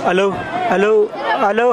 Hello hello hello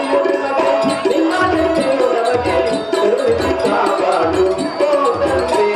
ನಿಮ್ಮ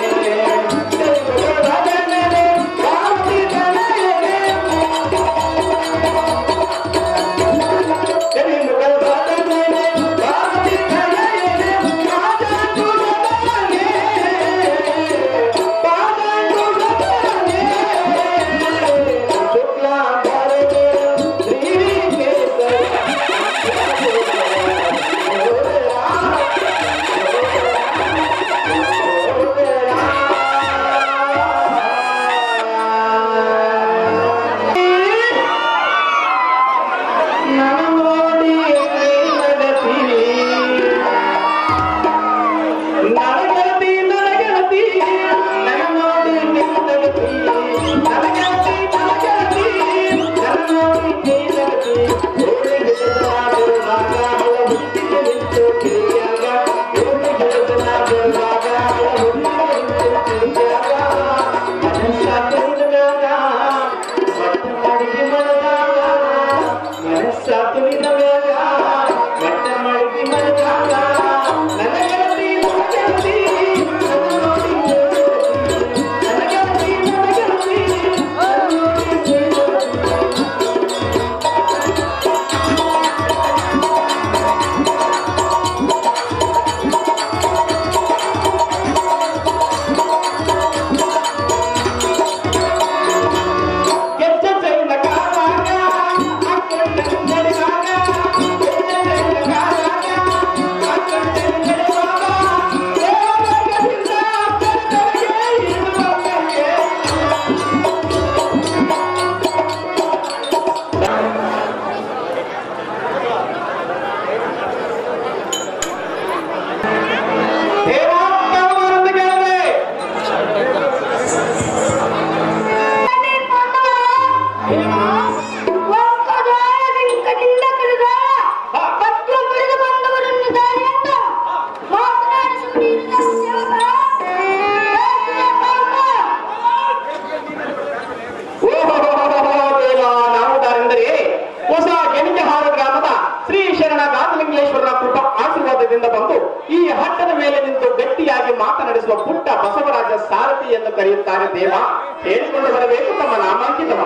ಸುಂದರವಾಗಿ ಮಾತನಾಡಿಸುವ ಪುಟ್ಟ ಬಸವರಾಜ ಸಾರಥಿ ಎಂದು ಕರೆಯುತ್ತಾರೆ ದೇವ ಹೇಳಿಕೊಂಡು ಬರಬೇಕು ತಮ್ಮ ನಾಮಾಂಕಿತವ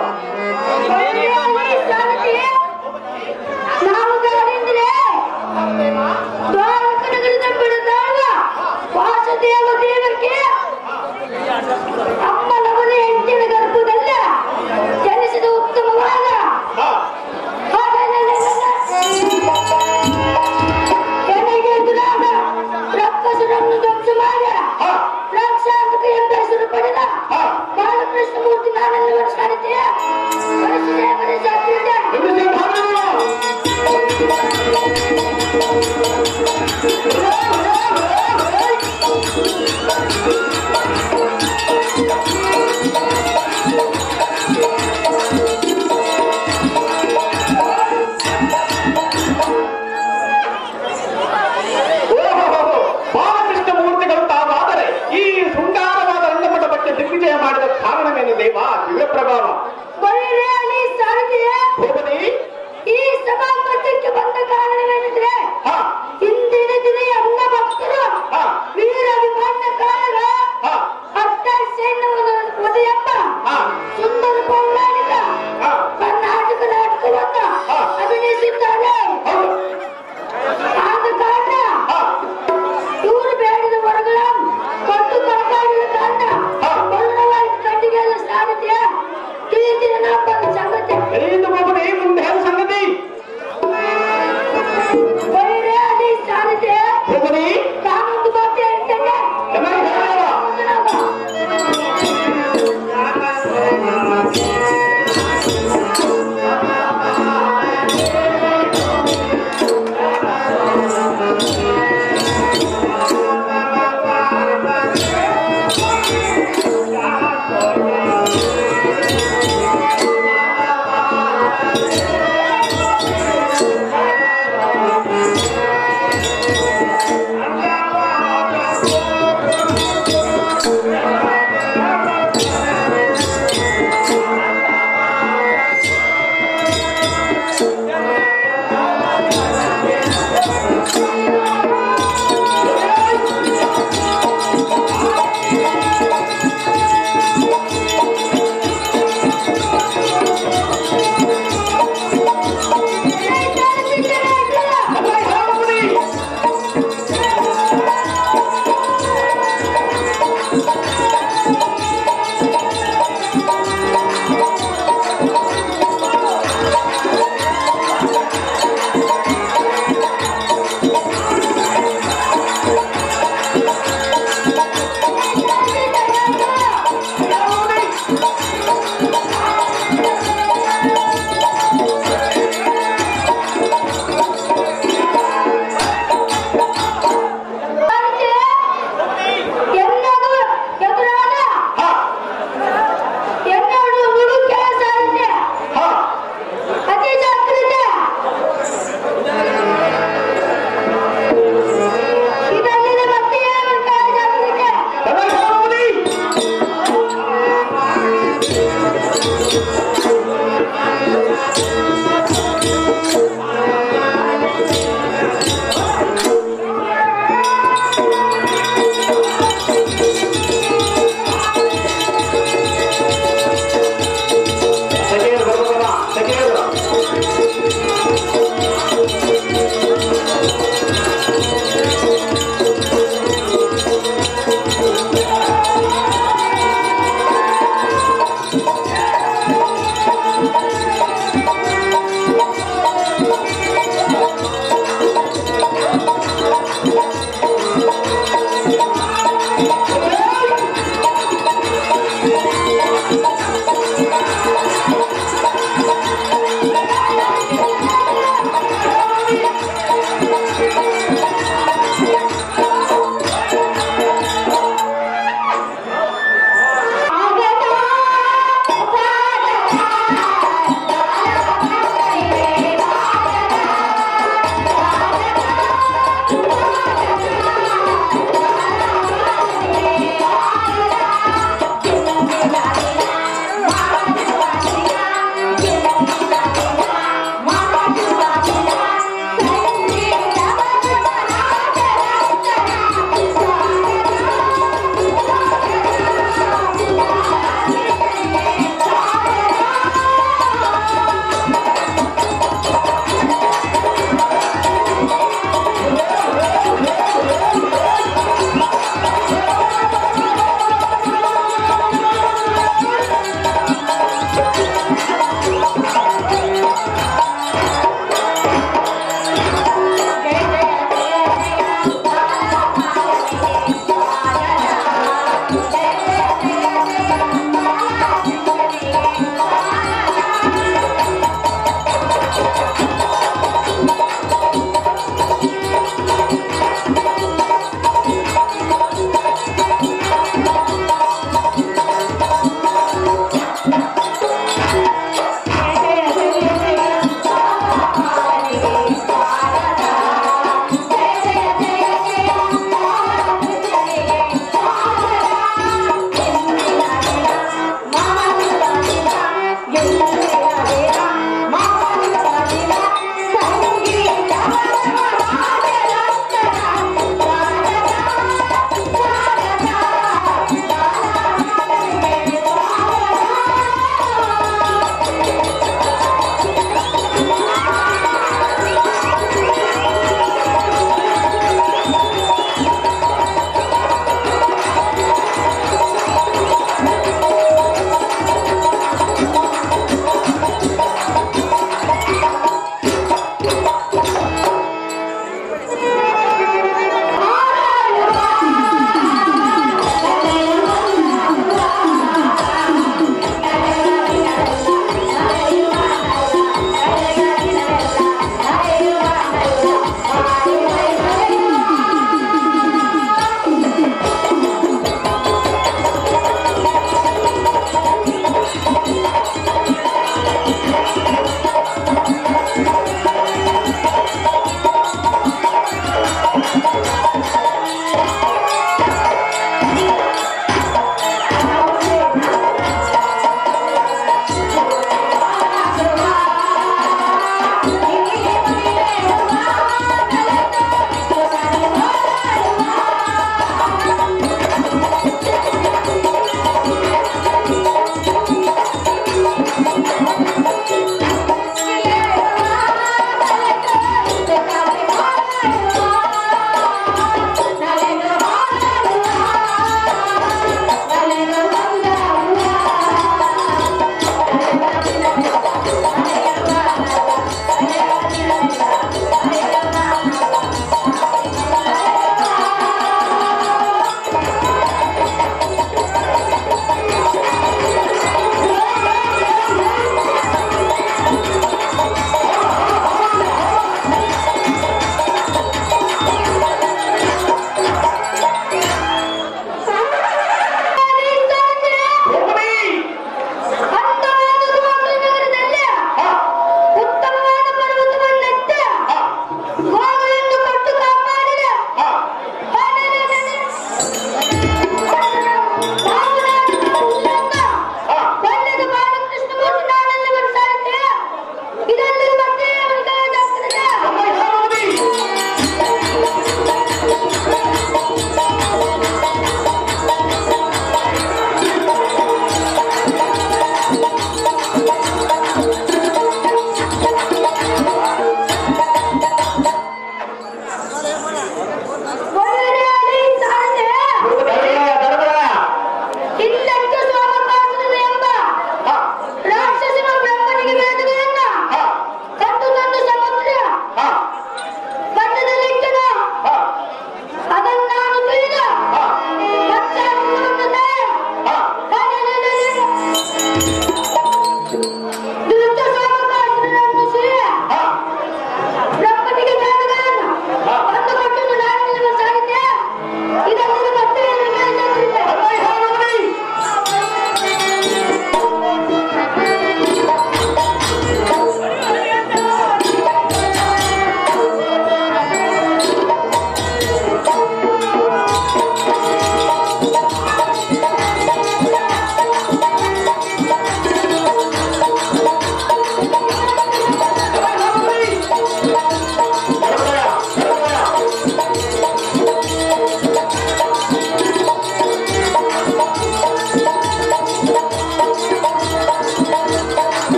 ನಾವು ದಾರಿಂದ್ರೆ ದ್ವಾರಕನಗರದ ಬಿಡದಾಳ ವಾಸುದೇವ ದೇವಕ್ಕೆ ಅಮ್ಮನವರ ಹೆಂಡತಿನ ಗರ್ಭದಲ್ಲ ಜನಿಸಿದ ಉತ್ತಮವಾದ ಹಾ, ಕೆನೆಗೆ ಎದುರಾದ ರಕ್ಕಸರನ್ನು ಧ್ವಂಸ ಮಾಡಿ ಹಾ, ಲಕ್ಷಾಂತಕ ಎಂಬ ಹೆಸರು ಪಡೆದ ಹಾ. ಬಾಲಕೃಷ್ಣ ಮೂರ್ತಿ ನಾನೆಲ್ಲವರ ಸಾರಥಿಯ ವಯಸ್ಸುದೇವರ ಜಾತ್ರೆಯ ನಿಲ್ಲಿಸಿ ಭಾಗವಹಿಸು. ಓಹೋಹೋಹೋ, ಬಾಲಕೃಷ್ಣ ಮೂರ್ತಿಗಳು ತಾವಾದರೆ ಈ ಶೃಂಗಾರವಾದ ರಂಗಮಠ ಬಗ್ಗೆ ದಿಗ್ವಿಜಯ ಮಾಡಿದ ಕಾರಣವೇನು ದೇವ ದಿವ್ಯ ಪ್ರಭಾವ ಬರೀ ಅಲ್ಲಿ ಸಾರಥಿಯ ಭೂಪತಿ ಈ ಸಭಾಮಂದಿರಕ್ಕೆ ಬಂದ ಕಾರಣವೇನೆಂದ್ರೆ ಹಾ ಇಂದಿನ ದಿನ ಎಲ್ಲ ಭಕ್ತರು ಹಾ. ವೀರ ವಿಮಾನ ಕಾರಣ ಹಾ ಅಟ್ಟ ಸೈನ್ಯ ಉದಯಪ್ಪ ಹಾ ಸುಂದರ ಪೌರಾಣಿಕ ಹಾ ಕರ್ನಾಟಕ ನಾಟಕವನ್ನ ಹಾ. ಅಭಿನಯಿಸಿದ್ದಾರೆ ಹೌದು ಆದ ಕಾರಣ ಹಾ ಇವರು ಬೇಡಿದ ವರಗಳ ಕೊಟ್ಟು ಕಾಪಾಡಿದ ಕಾರಣ ಹಾ. ಪೌರವಾಗಿ ಕಟ್ಟಿಗೆಲ್ಲ ಸಾರಥ್ಯ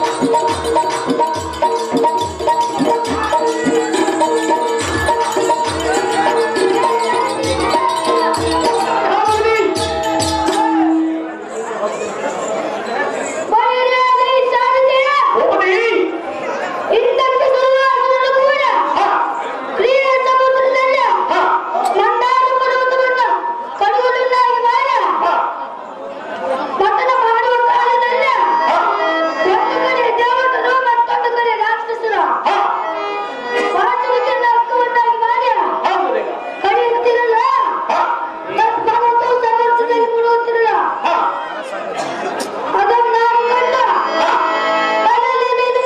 ಬಯಲಾಗಿ ಸಾರಿದೆಯ ಹೋಗಲಿ ಇಂದಕ್ಕೆ ಸುರುವಾಸನೂ ಕೂಡ ಹಾ ಕ್ರೀಡಾ ಸಮುದ್ರದಲ್ಲಿ ಹಾ ಮಂದಾರ ಪರ್ವತವನ್ನು ಕಡುಗಲನ್ನಾಗಿ ಮಾಡ ಹಾ ಪತನ ಮಾಡುವ ಕಾಲದಲ್ಲಿ ಹಾ ಒಂದು ಕಡೆ ದೇವತರು ಮತ್ತೊಂದು ಕಡೆ ರಾಕ್ಷಸರು ಹಾ ವಾಸುವಿಕೆಯನ್ನು ಅಕ್ಕವನ್ನಾಗಿ ಮಾಡಿ ಹೌದು ದೇವ ಕಡಿಯುತ್ತಿರಲ್ಲ ಹಾ ಪರ್ವತವು ಸಮುದ್ರದಲ್ಲಿ ಮುಳುಗುತ್ತಿರಲ್ಲ ಹಾ ಅದನ್ನು ನಾನು ಕಂಡು ಕಡಲಿನ ಮೇಲೆ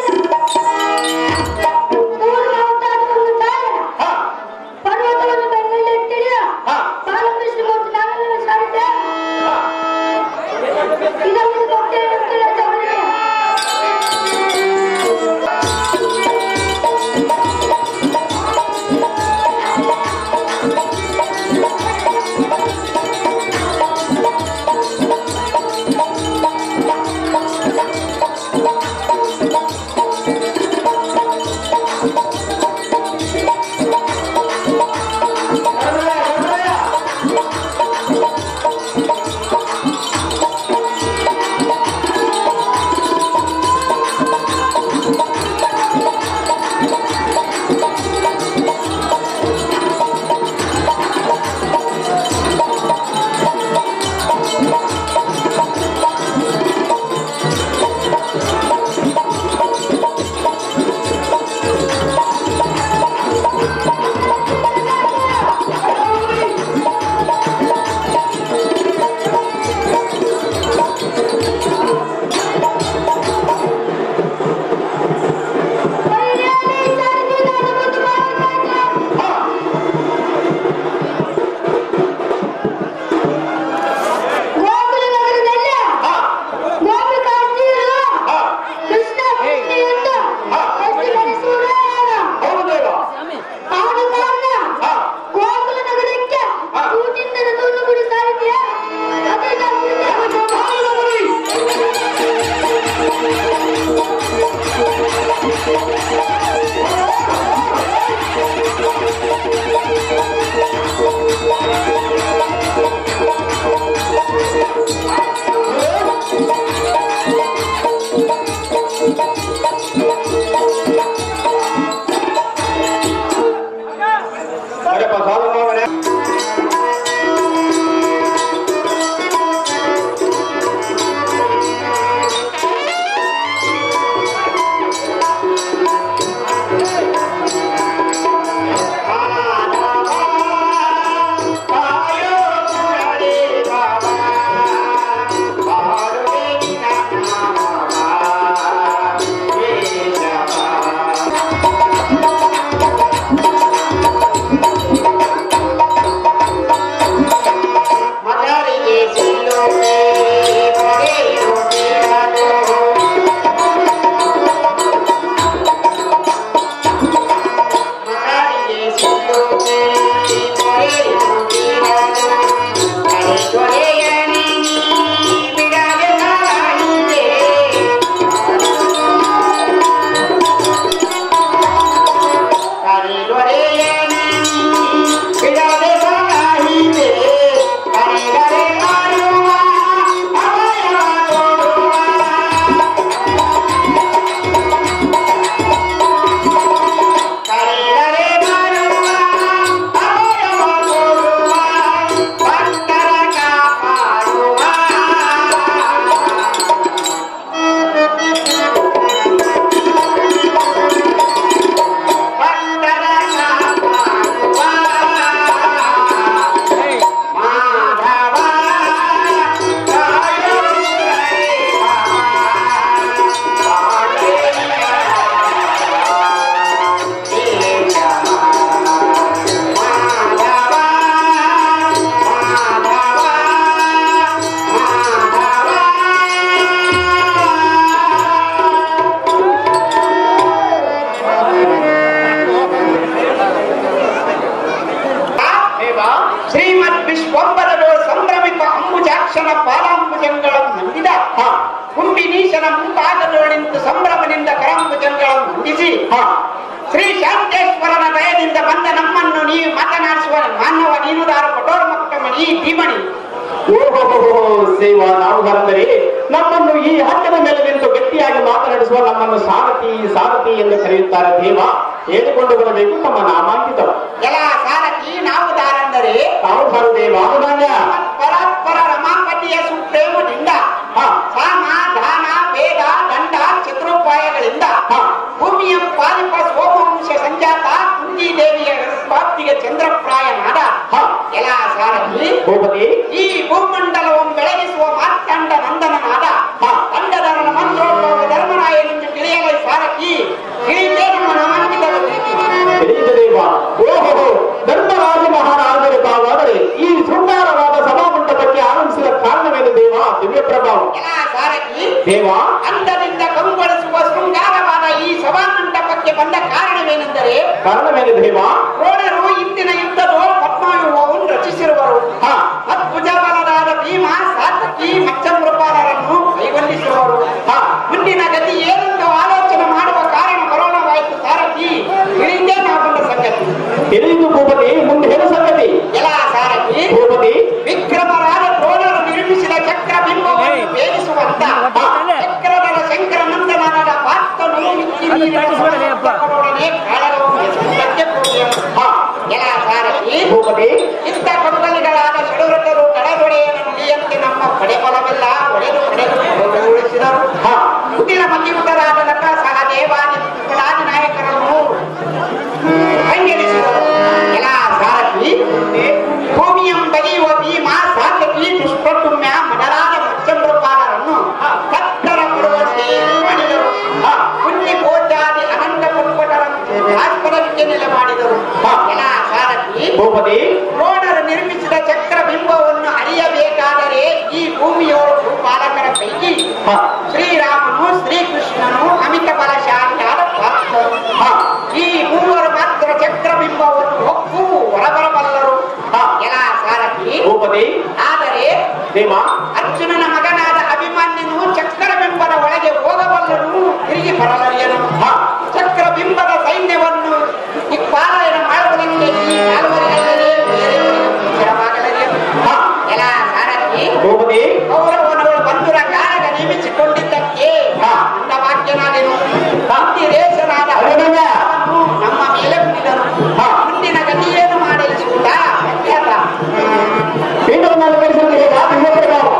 ಪೂರ್ವ ಅವತಾರವನ್ನು ತಾಳಿ ಹಾ ಪರ್ವತವನ್ನು ಬೆನ್ನಲ್ಲಿಟ್ಟಿಡಿದ ಹಾ ಬಾಲಕೃಷ್ಣ ಮೂರ್ತಿ ನಾವೆಲ್ಲ ಸಾರಿದ್ದೆ ಹಾ ಇದೊಂದು ಭಕ್ತಿಯ ಭಕ್ತಿಯ ಜಗತ್ತಿಗೆ ಬಯಲಾಗಿ ಸಾರಿದೆ ನಾನು ಬಂದು ಮಾಡಿದ್ದೇನೆ. ಗೋಕುಲ ನಗರದಲ್ಲಿ ಹಾ ಗೋಪಿಕಾಸ್ತ್ರೀಯರು ಹಾ ಕೃಷ್ಣ ಭಕ್ತಿಯಿಂದ ಎಷ್ಟು ನಡೆಸುವರಾಗ ಹೌದು ದೇವ ಆದ ಕಾರಣ ಹಾ ಗೋಕುಲ ನಗರಕ್ಕೆ ಹಾ. ಊಟಿಂದ ರಥವನ್ನು ಕೂಡ ಸಾರಿದೆಯಾ ಅದನ್ನ ಅರೆಪ್ಪ ಸಾಲು ಮಗನೇ. ಮದರಿಗೆ ಸಿಲ್ಲೋಕೆ ಬರೆಯುತ್ತಿರಲು ಮದರಿಗೆ ಸಿಲ್ಲೋಕೆ ಬರೆಯುತ್ತಿರಲು ಅರೆ ಕೊನೆಯನಿ ಬಿಡದೆ ಸಾಗಿದೆ ಅರೆ ಕೊನೆಯನಿ ಬಿಡದೆ ಸಾಗಿದೆ ಕರೆದರೆ ಮಾಡುವ ಅಭಯ ಕೊಡುವ ಕರೆದರೆ ಮಾಡುವ ಅಭಯ ಕೊಡುವ ಭಕ್ತರ ಕಾಪಾಡುವ ಭಕ್ತರ ಕಾಪಾಡುವ ಮಾಧವ ಶ್ರೀಮದ್ ವಿಶ್ವಂಬರರು ಸಂಭ್ರಮಿತ ಅಂಬುಜಾಕ್ಷನ ಪಾಲಾಂಬುಜಗಳನ್ನು ನಂಬಿದ ಕುಂಬಿನೀಶನ ಮುಂಭಾಗದಲ್ಲಿ ನಿಂತು ಸಂಭ್ರಮದಿಂದ ಕರಂಬುಜಗಳನ್ನು ಹೊಂದಿಸಿ ಹಾ ಶ್ರೀ ಶಾಂತೇಶ್ವರನ ದಯದಿಂದ ಬಂದ ನಮ್ಮನ್ನು ನೀವು ಮಾತನಾಡಿಸುವ ಮಾನವ ನೀನುದಾರ ಪಟೋರ್ಮಕ್ಕಮಣಿ ಧೀಮಣಿ ಓಹೋ ಸೇವಾ ನಾವು ಬರೆದರೆ ನಮ್ಮನ್ನು ಈ ಹಕ್ಕದ ಮೇಲೆ ನಿಂತು ಗಟ್ಟಿಯಾಗಿ ಮಾತನಾಡಿಸುವ ನಮ್ಮನ್ನು ಸಾರಥಿ ಸಾರಥಿ ಎಂದು ಕರೆಯುತ್ತಾರೆ ದೇವ ಹೇಳಿಕೊಂಡು ಬರಬೇಕು ನಮ್ಮ ನಾಮಾಂಕಿತ ಎಲ್ಲ ಸಾರಥಿ ನಾವು ದಾರಂದರೆ ನಾವು ಬರುದೇವ ಪರಸ್ಪರ ರಮಾಪತಿಯ ಸುಪ್ರೇಮದಿಂದ ಹಾ. ಸಾಮ ದಾನ ವೇದ ದಂಡ ಚತುರೋಪಾಯಗಳಿಂದ ಹಾ. ಭೂಮಿಯ ಪಾಲಿಪ ಸೋಮವಂಶ ಸಂಜಾತ ಕುಂದಿ ದೇವಿಯ ಪ್ರಾಪ್ತಿಗೆ ಚಂದ್ರಪ್ರಾಯನಾದ ಹಾ. ಎಲ್ಲ ಸಾರಥಿ ಭೂಪತಿ ಈ ಭೂಮಂಡಲವನ್ನು ಬೆಳಗಿಸುವ ಮಾರ್ತಾಂಡ ನಂದನನಾದ ಹಾ. ದಂಡಧರನ ಮಂತ್ರೋದ್ಭವ ಧರ್ಮರಾಯನೆಂದು ತಿಳಿಯಲೈ ಸಾರಥಿ ತಿಳಿದೇ ನಮ್ಮ ನಾಮಾಂಕಿತರು ತಿಳಿಯಿತು ದೇವ ಓಹೋ ಧರ್ಮರಾಜ ಮಹಾರಾಜರು ತಾವಾದರೆ ಈ ಶೃಂಗಾರವಾದ ಸಭಾಮಂಟಪಕ್ಕೆ ಆರಂಭಿಸಿದ ಕಾರಣವೇನು ದೇವ ದಿವ್ಯ ಪ್ರಭಾವ ಎಲ್ಲ ಸಾರಥಿ ದೇವ ಅಂದದಿಂದ ಕಂಗೊಳಿಸುವ ಶೃಂಗಾರವಾದ ಈ ಸಭಾಮಂಟಪಕ್ಕೆ ಬಂದ ಕಾರಣವೇನೆಂದರೆ ಕಾರಣವೇನು ದೇವ ದ್ರೋಣರು ಇಂದಿನ ಯುದ್ಧದ ಪದ್ಮವ್ಯೂಹವನ್ನು ರಚಿಸಿರುವರು ಹಾ ಅದ್ಭುತ ಬಲದಾದ ಭೀಮ ಸಾತಕಿ ಮಚ್ಚಮೃಪಾಲರನ್ನು ಕೈಗೊಂಡಿಸುವರು ಹಾ ಮುಂದಿನ ಗತಿ ಏನೆಂದು ಆಲೋಚನೆ ಮಾಡುವ ಕಾರಣ ಬರೋಣವಾಯಿತು ಸಾರಥಿ ತಿಳಿದೇ ನಾವು ಬಂದ ಸಂಗತಿ ತಿಳಿಯಿತು ಭೂಪತಿ ಮುಂದೆ ಹೇಳು ಸಂಗತಿ ಎಲ್ಲ ಸಾರಥಿ ಭೂಪತಿ ವಿಕ್ರಮರಾದ ದ್ರೋಣರು ನಿರ್ಮಿಸಿದ ಚಕ್ರ ಬಿಂಬವನ್ನು ಭೇದಿಸುವಂತ ಚಕ್ರಧರ ಶಂಕರ ನಂದನನ ಪಾತ್ರನು ಮಿಕ್ಕಿ ನೀರಿನ ಸಮಸ್ತಗಳೊಡನೆ ಕಾಳಗವನ್ನು ಎಸಗುವುದಕ್ಕೆ ಹೋಗಿಯರು. ಹಾ ಎಲ್ಲ ಸಾರಥಿ ಭೂಪತಿ ಇಂಥ ಕಂಪನಿಗಳಾದ ಷಡವೃತರು ಕಡದೊಡೆಯನ ನುಡಿಯಂತೆ ನಮ್ಮ ಪಡೆಬಲವೆಲ್ಲ ಒಡೆದು ಒಡೆದು ಉಳಿಸಿದರು ಹಾ ಮುಂದಿನ ಮಧ್ಯಯುತರಾದ ನಟ ಸಹ ದೇವಾದಿ ಕುಲಾದಿ ನಾಯಕರನ್ನು ಕಂಗೆಡಿಸಿದರು ಎಲ್ಲ ಸಾರಥಿ ಭೂಮಿಯಂ ಬಗೆಯುವ ಭೀಮ ಸಾತಕಿ ದುಷ್ಪ್ರಟುಮ್ಯ ಮೊದಲಾದ ಮಚ್ಚಮೃಪಾಲರನ್ನು ಕತ್ತರ ಕೊಡುವಂತೆ ಮಾಡಿದರು ಹಾ. ಕುಂಜಿ ಭೋಜಾದಿ ಅನಂತ ಪುಟ್ಪಟರಂತೆ ಭಾಸ್ಕರಕ್ಕೆ ನೆಲೆ ಮಾಡಿದರು ಹಾ. ಎಲ್ಲ ಸಾರಥಿ ಭೂಪತಿ ದ್ರೋಣರು ನಿರ್ಮಿಸಿದ ಚಕ್ರ ಬಿಂಬವನ್ನು ಅರಿಯಬೇಕಾದರೆ ಈ ಭೂಮಿಯೋಳು ಭೂಪಾಲಕರ ಪೈಕಿ ಹಾ ಶ್ರೀರಾಮನು ಶ್ರೀಕೃಷ್ಣನು ಅಮಿತ ಬಲಶಾಲಿಯಾದ ಪಾತ್ರರು ಹಾ ಈ ಮೂವರು ಮಾತ್ರ ಚಕ್ರ ಬಿಂಬವನ್ನು ಹೊಕ್ಕು ಹೊರಬರಬಲ್ಲರು ಹಾ. ಎಲ್ಲ ಸಾರಥಿ ಭೂಪತಿ ಆದರೆ ದೇವ ಅರ್ಜುನನ ಮಗನಾದ ಅಭಿಮನ್ಯನು ಚಕ್ರ ಬಿಂಬದ ಒಳಗೆ ಹೋಗಬಲ್ಲನು ತಿರುಗಿ ಬರಲರಿಯನು ಹಾ ಚಕ್ರ ಬಿಂಬದ ಸೈನ್ಯವನ್ನು ಇಕ್ಪಾಲಯನ ಮಾಡುವುದಕ್ಕೆ ಈ ನಾಲ್ವರಿಗಲ್ಲದೆ ಬೇರೆಯವರಿಗೆ ಗೋಚರವಾಗಲರಿಯನು ಹಾ ಎಲ್ಲ ಸಾರಥಿ ಭೂಪತಿ ಕೌರವನಗಳು ಬಂಧುರ ಕಾರಣ ನೇಮಿಸಿಕೊಂಡಿದ್ದಕ್ಕೆ ಹಾ. ಅಂದ ವಾಕ್ಯನಾದೆನು ಹಾ. ಭಕ್ತಿ ರೇಷನಾದ ಅಭಿಮನ್ಯ. ಅವನು ನಮ್ಮ ಮೇಲೆ ಬಿಟ್ಟಿದನು ಹಾ. ಮುಂದಿನ ಗತಿಯೇನು ಮಾಡಲಿಸುತ್ತ ಪೀಠವನ್ನು ಅಲಂಕರಿಸಲು ಹೇಗ ದಿವ್ಯ ಪ್ರಭಾವ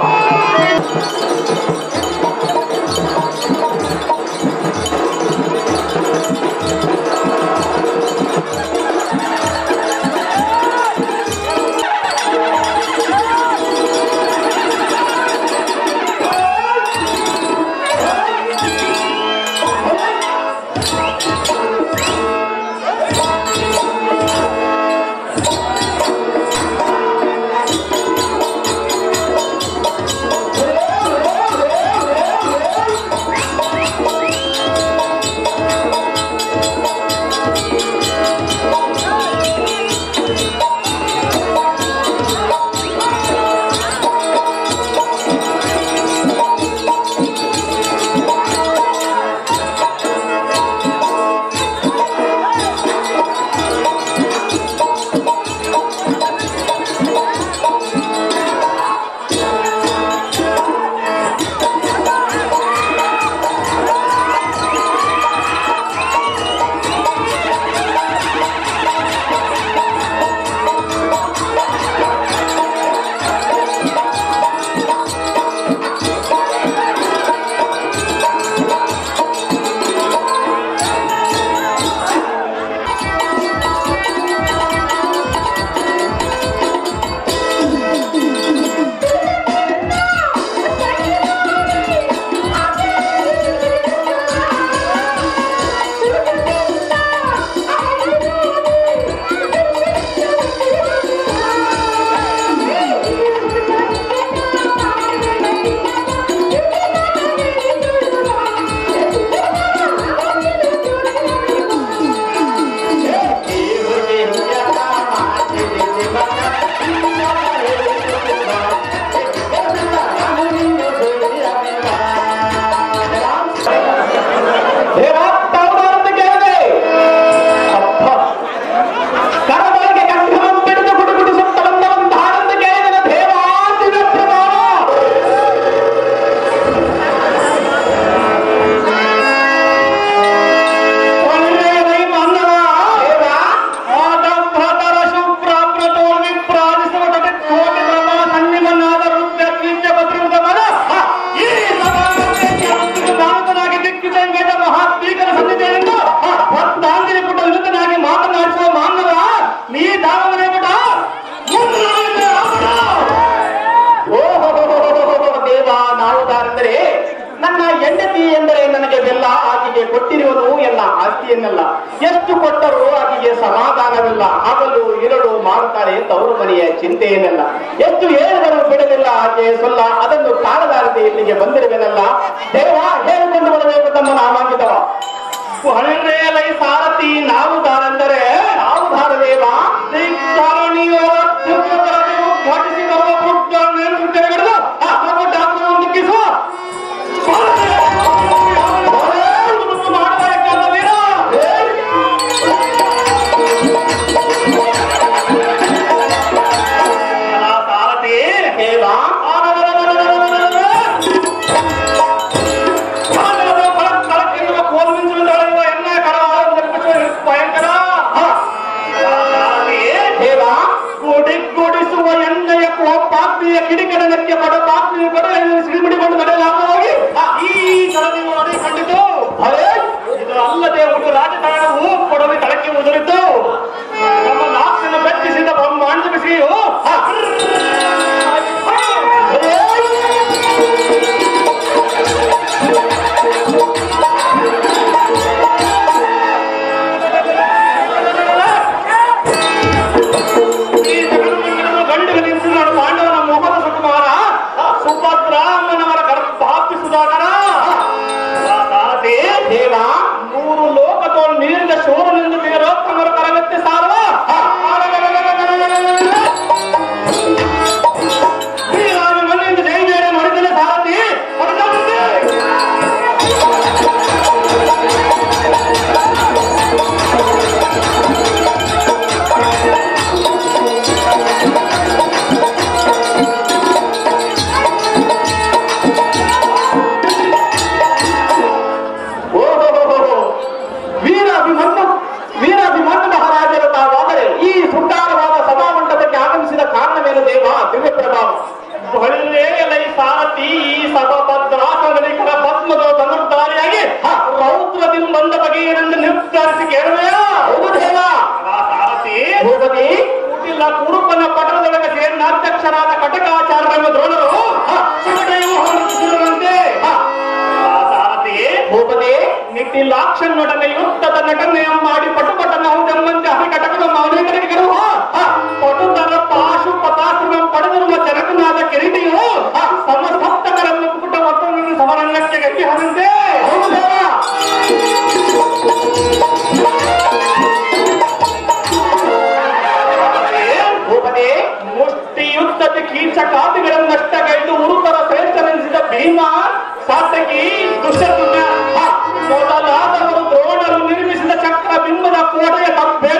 ಕೊಟ್ಟಿರುವನು ಎಲ್ಲ ಆಸ್ತಿಯನ್ನೆಲ್ಲ ಎಷ್ಟು ಕೊಟ್ಟರೂ ಆಕೆಗೆ ಸಮಾಧಾನವಿಲ್ಲ ಹಗಲು ಇರಳು ಮಾಡುತ್ತಾಳೆ ತವರು ಮನೆಯ ಚಿಂತೆಯನ್ನೆಲ್ಲ ಎಷ್ಟು ಹೇಳಿದರೂ ಬಿಡಲಿಲ್ಲ ಆಕೆ ಸೊಲ್ಲ ಅದನ್ನು ಕಾಣಲಾರದೆ ಇಲ್ಲಿಗೆ ಬಂದಿರುವೆನಲ್ಲ ದೇವ ಹೇಳಿಕೊಂಡು ಬರಬೇಕು ತಮ್ಮ ನಾಮಾಂಕಿತವ ಹೊಳೆಲೈ ಸಾರಥಿ ನಾವು ದಾರಂದರೆ ನಾವು ದಾರದೇವ ದಿಕ್ಕಾರಣಿಯೋ ತಿರುಪತಿಯು ಘಟಿಸಿ ಬರುವ ಪುಟ್ಟನ್ನು ಮುಚ್ಚೆರಗಡೆದು ಆ ಪುಟ್ಟ ಹಾಕುವನ್ನು ಕಿಸುವ ಸಾರಥಿ ಹೇಳ ಗುಡಿಸುವ ಎಣ್ಣೆಯ ಪಾತ್ರೆಯ ಕಿಡಿಕಡನಕ್ಕೆ ಪಡ ಪಾತ್ರೆಯ ಪಡ ಸಿಡಿಮಿಡಿಕೊಂಡು ನಡೆಯಲಾಗಿ ಈ ಕರದಿ ನೋಡಿ ಕಂಡಿತು ಅರೇ ಇದು ಅಲ್ಲದೆ ಒಂದು ರಾಜಕಾರಣವು ಕೊಡವಿ ತಳಕ್ಕೆ ಉದುರಿತು ನಮ್ಮ ನಾಕ್ಷನ ಬೆಚ್ಚಿಸಿದ ಬ್ರಹ್ಮಾಂಡ ಬಿಸಿಯು ಈ ಜಗನ್ಮಂದಿರದ ಗಂಡಿಗೆ ನಿಂತು ನಾನು ಪಾಂಡವನ ಮೋಹನ ಸುಕುಮಾರ ಸುಭದ್ರ ಅಮ್ಮನವರ ಗರ್ಭಾಪ್ತಿ ಸುಧಾಕರ ಸಾರಥಿ ದೇವ ಮೂರು ಲೋಕದೋಳು ನೀರಿನ ಶೋರನಿಂದ ವೀರೋತ್ತಮರ ಕರಗತ್ತೆ ಸಾರುವ ಶ್ರೀರಾಮ ಮನೆಯಿಂದ ಜೈ ಜಯ ಮಾಡಿದರೆ ಸಾರಥಿ ಹೊರಟಂತೆ. ಓಹೋಹೋಹೋ. ವೀರಾಭಿಮನ್ಯು ವೀರಾಭಿಮನ್ಯು ಮಹಾರಾಜರು ತಾವಾದರೆ ಈ ಸುಂದರವಾದ ಸಭಾಮಂಡಪಕ್ಕೆ ಆಗಮಿಸಿದ ಕಾರಣವೇನು ದೇವ ದಿವ್ಯ ಪ್ರಭಾವ ಹೊಳೆಲೈ ಸಾರಥಿ ಈ ಸಭಾಭದ್ರಾಸನಿಕರ ಪದ್ಮದ ಸಮುದ್ದಾರಿಯಾಗಿ ರೌದ್ರದಿಂದ ಬಂದ ಬಗೆಯನೆಂದು ನಿರ್ಧರಿಸಿ ಕೇಳುವೆಯ ಹೌದು ದೇವ ಸಾರಥಿ ಭೂಪತಿ ಕೂಟಿಲ್ಲ ಕುರುಪನ ಪಟ್ಟಣದೊಳಗೆ ಸೇರಿದ ಅಧ್ಯಕ್ಷರಾದ ಕಟಕಾಚಾರ್ಯ ದ್ರೋಣರು ಸುಗಡೆಯು ಹೊರಡಿಸಿರುವಂತೆ ಸಾರಥಿ ಭೂಪತಿ ನಿಟ್ಟಿಲಾಕ್ಷನ್ನೊಡನೆ ಯುದ್ಧದ ನಟನೆಯ ಮಾಡಿ ಪಟುಪಟನ ಹೌದೆಂಬಂತೆ ಹರಿಕಟಕದ ಮೌಲಿಕರಿಗೆ ಗೆಲುವ ಪಟುತರ ಪಾಶು ಪತಾಶ್ರಮ ಪಡೆದಿರುವ ಜನಕನಾದ ಕಿರೀಟಿಯು ಸಮಸಪ್ತಕರನ್ನು ಪುಟ ಒತ್ತೊಂದು ಸಮರಂಗಕ್ಕೆ ಗಟ್ಟಿ ಹರಂತೆ ಭೂಪತಿ ಮುಷ್ಟಿ ಯುದ್ಧದ ಕೀಚಕಾದಿಗಳನ್ನಷ್ಟಗೈದು ಉರುತರ ಶ್ರೇಷ್ಠನೆನಿಸಿದ ಭೀಮ ಸಾತಕಿ ದುಷ್ಟದುಮ್ನ ಮೊದಲಾದವರು ದ್ರೋಣರು ನಿರ್ಮಿಸಿದ ಚಕ್ರ ಬಿಂಬದ ಕೋಟೆಯ ತಪ್ಪೇನು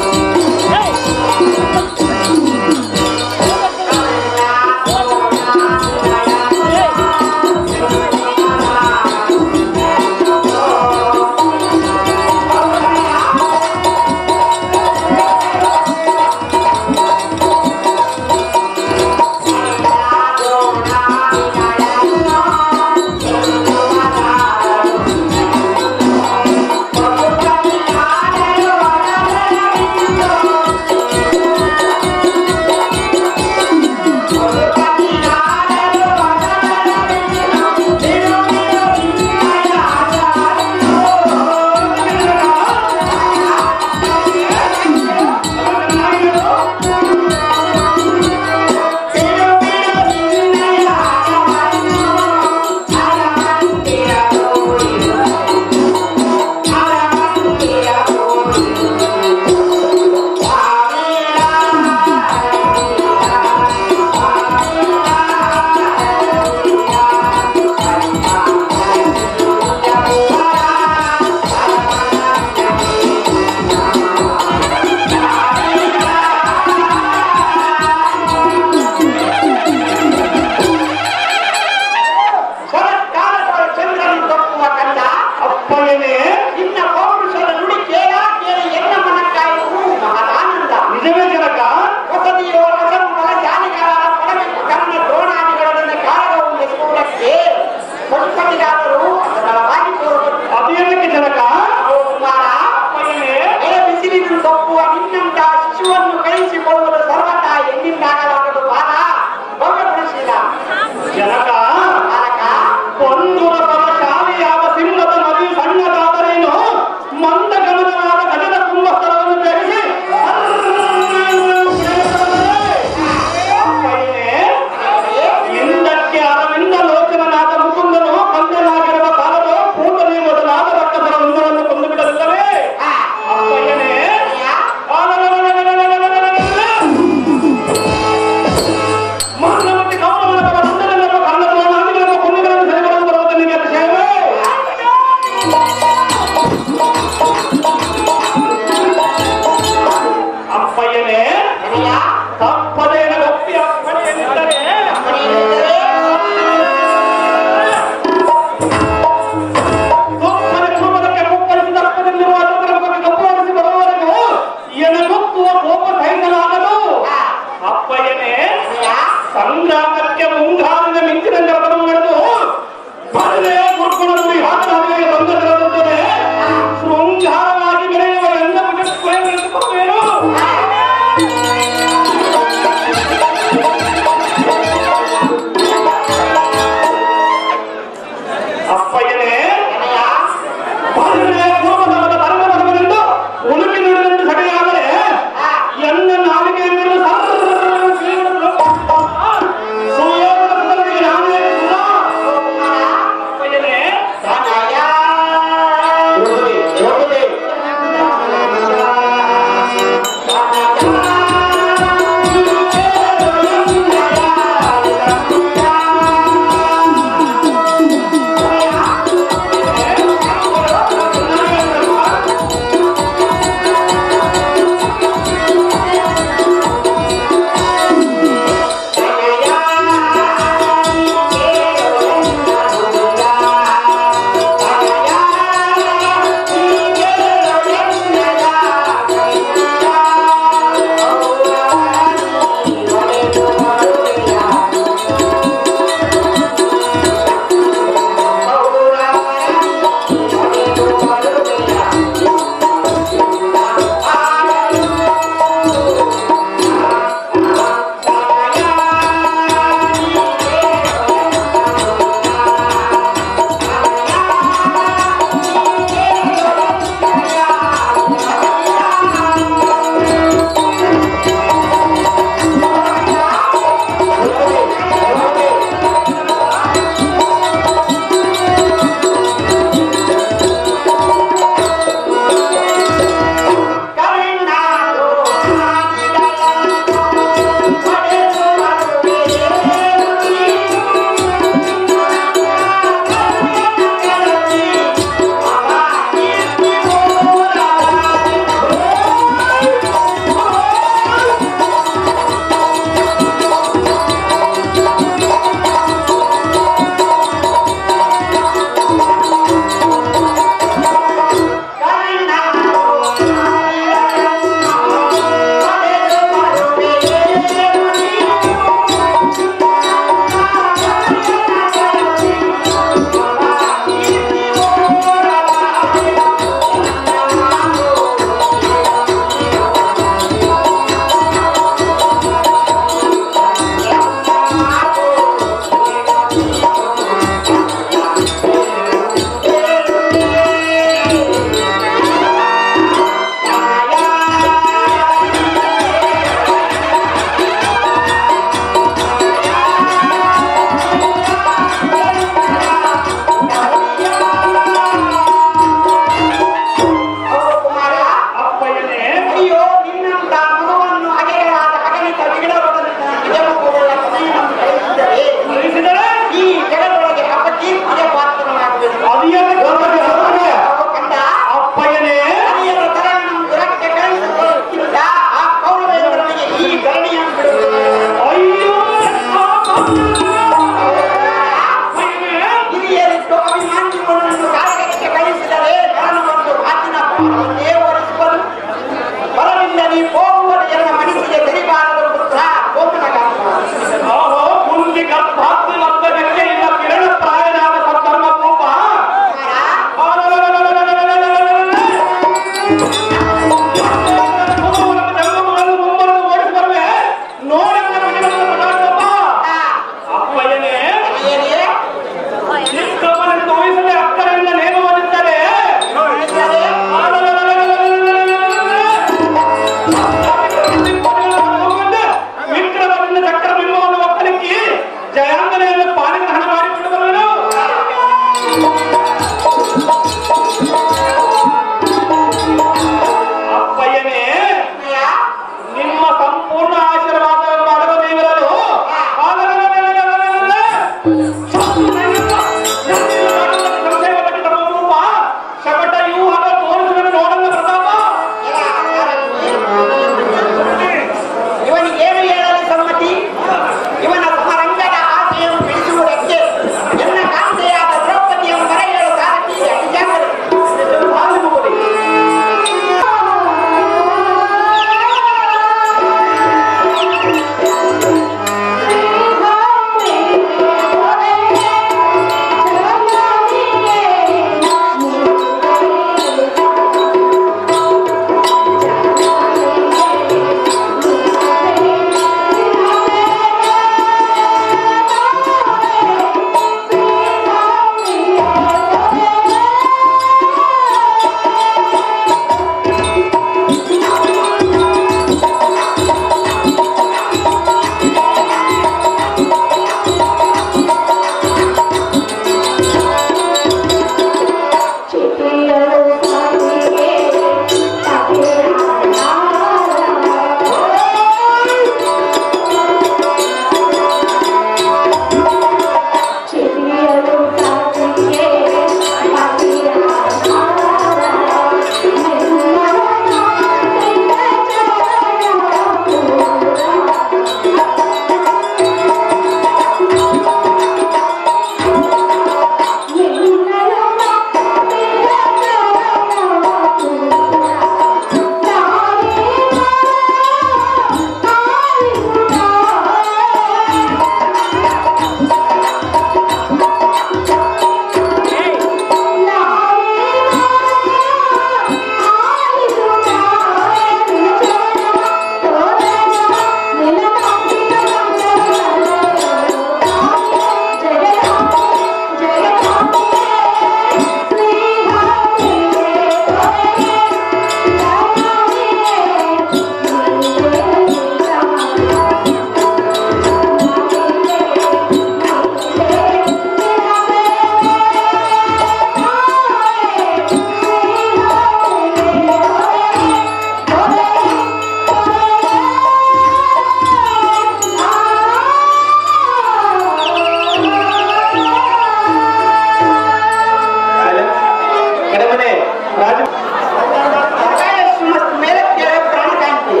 ಮಗನೇ ರಾಜ ಆಕಾಶು ಮತ್ತು ಮೇಲಕ್ಕೆ ಪ್ರಾಣ ಕಾಂತಿ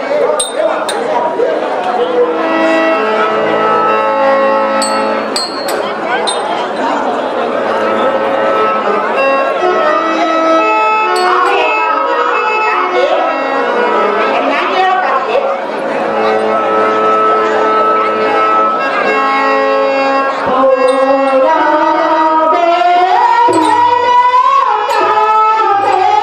ನಾನು ಹೇಳೋಕ್ಕಾಗ್ತದೆ ಓ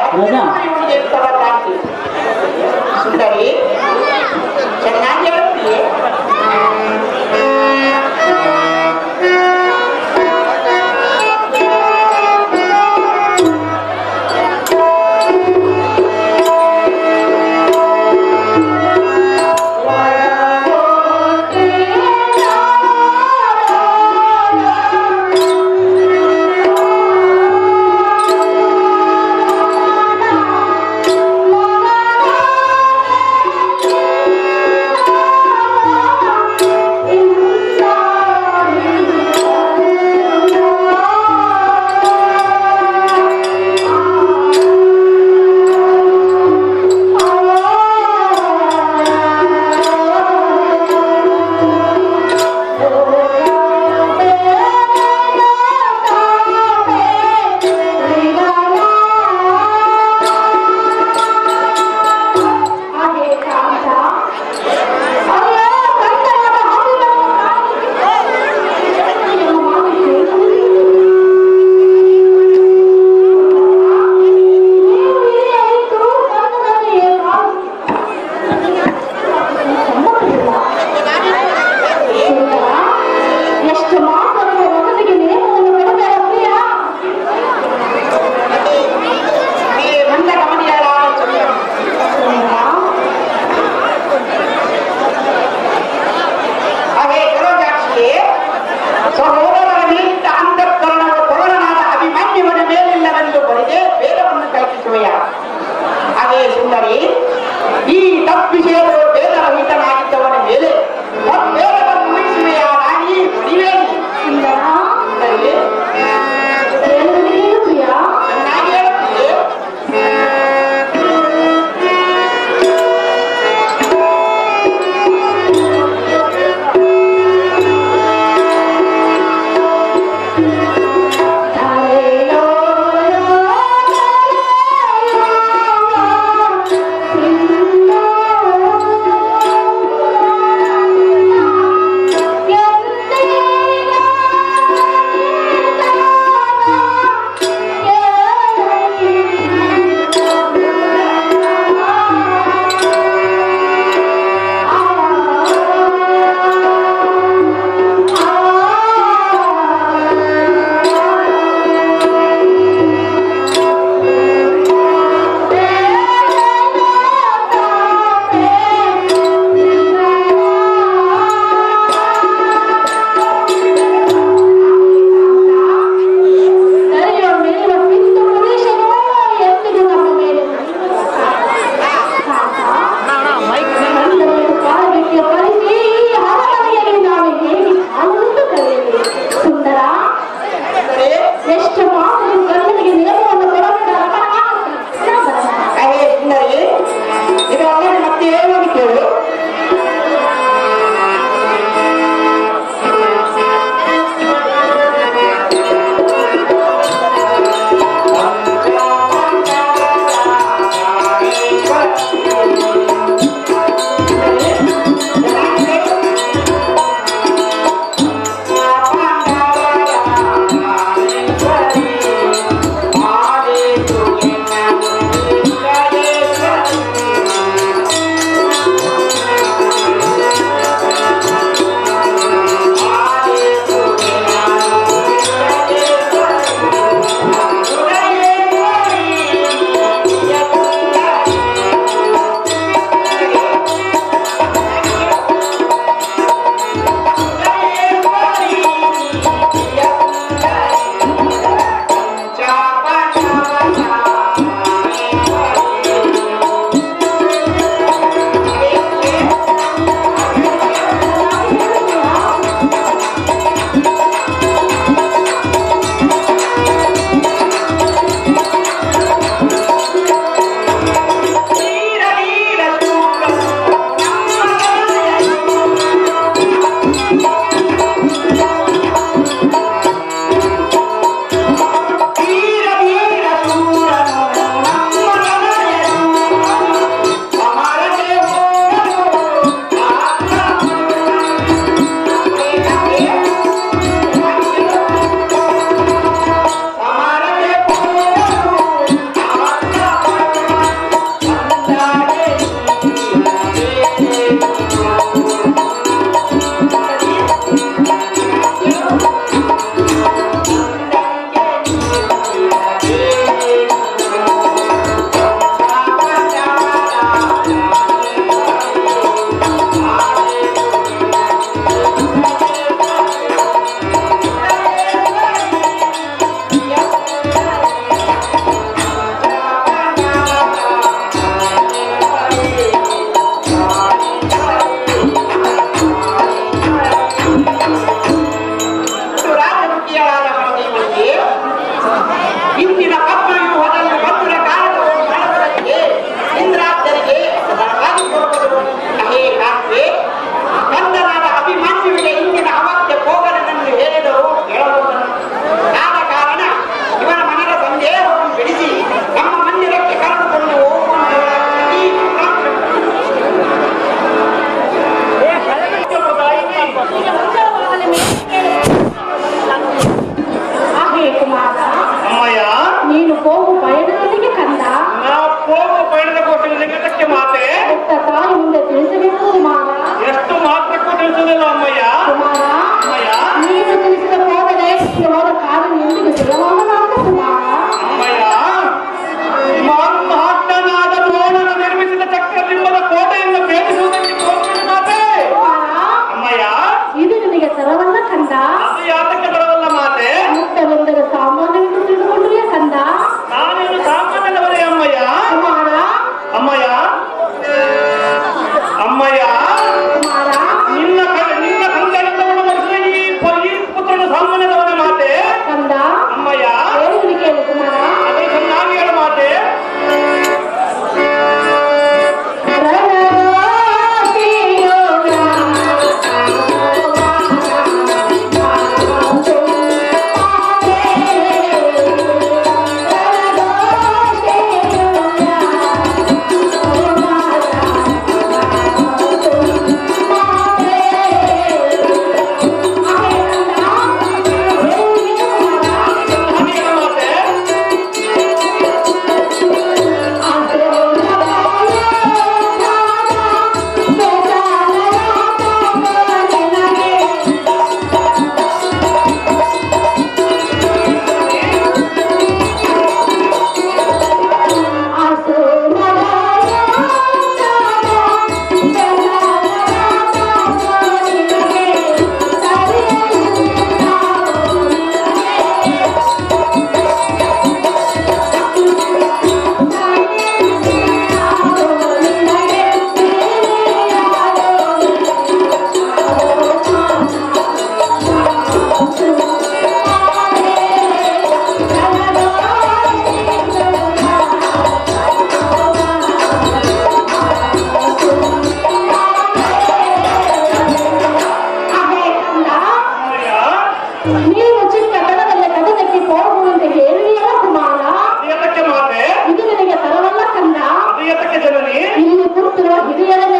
ಹೌದಾ? ಇವನಿಗೆ ಇರ್ತವ ಕಾಂತಿ ಸುಂದರಿ ಚೆನ್ನಾಗಿ ಹೇಳ್ತೀಯ ಆ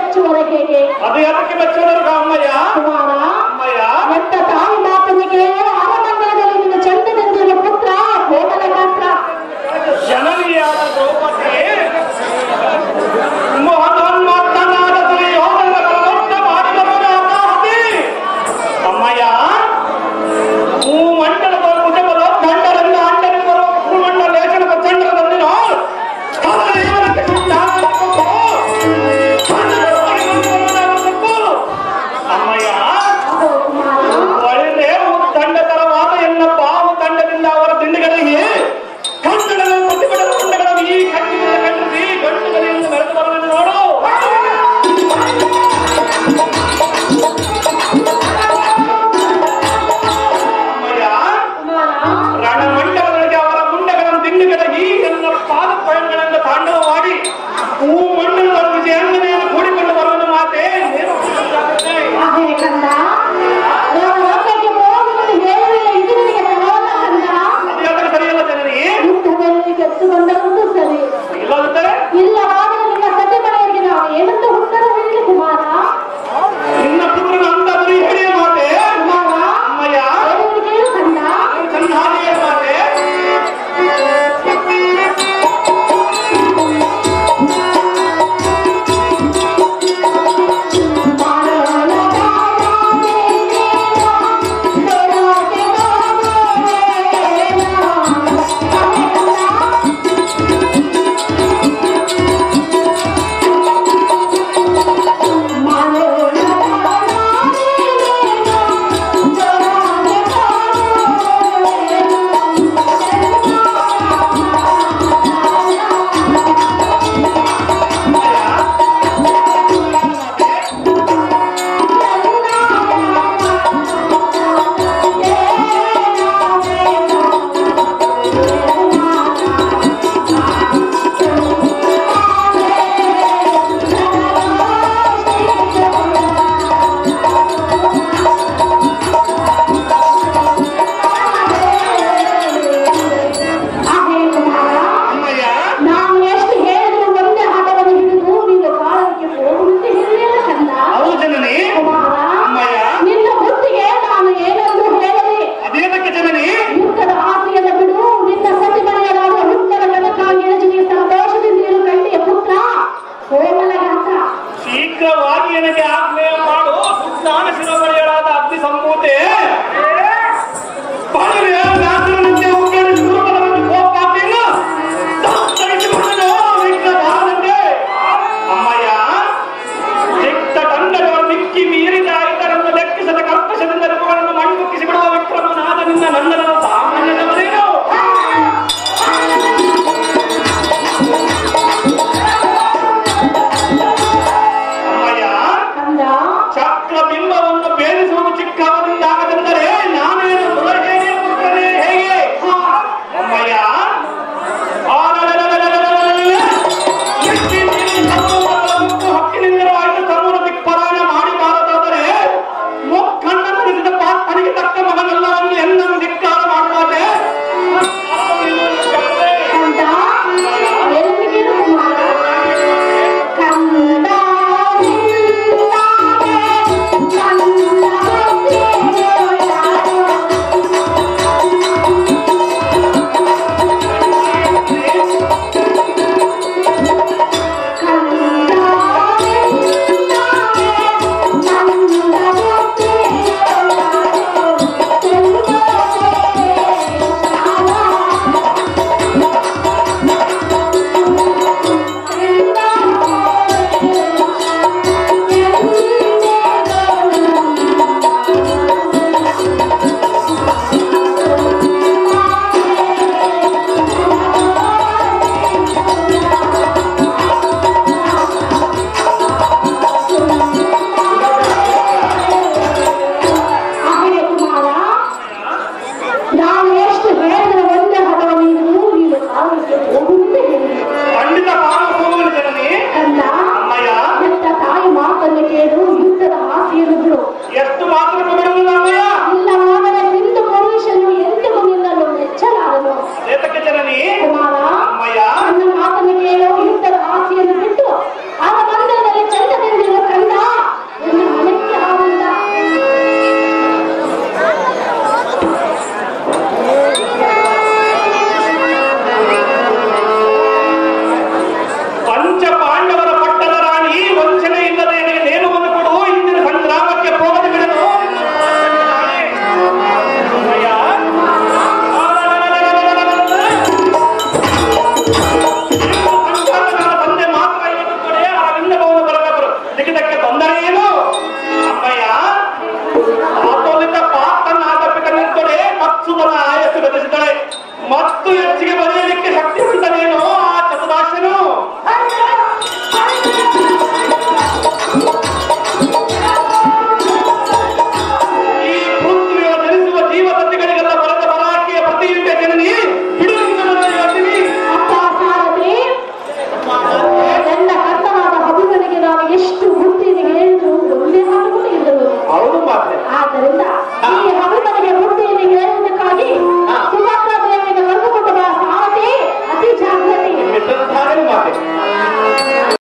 ಮೆಚ್ಚುವರ ಹೇಗೆ ಅದು ಯಾಕೆ ಮೆಚ್ಚೋದರ್ಗ ಅಮ್ಮಯ್ಯ ಕುಮಾರ ಅಮ್ಮಯ್ಯ ಎಂತ ತಾಯಿ ಮಾತನಿಗೆ ಆರಮಂಗಲದಲ್ಲಿ ನಿನ್ನ ಚಂದನೆಂದಿರುವ ಪುತ್ರ ಕೋಮಲ ಗಾತ್ರ ಜನನಿಯಾದ ದ್ರೌಪದಿ ಮಹೋನ್ಮತ್ತನಾದ ದುರ್ಯೋಧನಗಳನ್ನೊತ್ತ ಮಾಡಿದವನಾದ ಹತಿ. ಅಮ್ಮಯ್ಯ ಭೂಮಂಡಲದ ಭುಜಬಲ ದಂಡರಿಂದ ಅಂಡರಿಂದ ಬರುವ ಭೂಮಂಡಲ ಲೇಖನದ ಚಂದ್ರದಲ್ಲಿ ಸ್ಥಳದೇವರಿಗೆ ಸುತ್ತಾಡಬೇಕು. ಸ್ಥಳದೇವರಿಗೆ ಅಮ್ಮಯ್ಯ ಓ ಕುಮಾರ ಒಳ್ಳೆ ದಂಡ ತರವಾದ ಎಲ್ಲ ಬಾವು ದಂಡದಿಂದ ಅವರ ದಿಂಡುಗಳಿಗೆ ಕಣ್ಣುಗಳ ಪ್ರತಿಭಟನ ದಂಡಗಳನ್ನು ಈ ಕಣ್ಣಿನಿಂದ ಖಂಡಿಸಿ ಗಂಟುಗಳಿಂದ ಮೆರೆದು ಬರುವುದನ್ನು ನೋಡು ಅಮ್ಮಯ್ಯ, ಕುಮಾರ ರಣಮಂಡಲಗಳಿಗೆ ಅವರ ಮುಂಡಗಳ ದಿಂಡುಗಳ ಈ ಎಲ್ಲ ಪಾದ ಪಯಣಗಳಿಂದ ತಾಂಡವವಾಗಿ ಭೂಮಂಡ